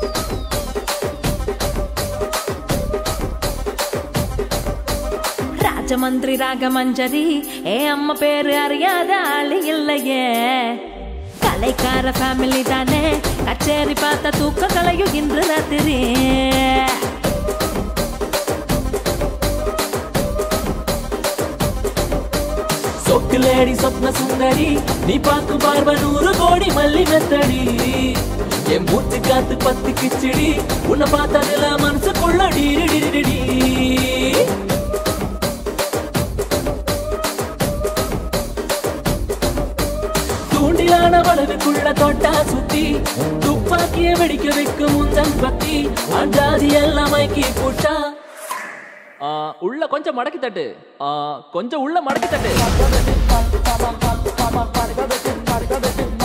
ராஜமந்திரி ராகமஞ்சரி ஏ அம்மா பேரு அறியாத ஆளு இல்லையே கலைக்கார ஃபேமிலி தானே கச்சேரி பார்த்த தூக்க கலையும் இன்று ராத்திரி சொக்குலேடி சொப்ன சுந்தரி நீ பாக்கு பார்வ நூறு கோடி மல்லி மெத்தடி என் மூச்சு காத்து பத்து கிச்சடி உன்னை பார்த்ததுல மனசுக்குள்ள டீரி டிரி டிரி தூண்டிலான வளருக்குள்ள தொட்டா சுத்தி துப்பாக்கிய வெடிக்க வைக்கும் முந்தன் பத்தி அஞ்சாதி எல்லாம் மைக்கி போட்டா ஆ, உள்ள கொஞ்சம் மடக்கி தட்டு ஆ, கொஞ்சம் உள்ள மடக்கி தட்டு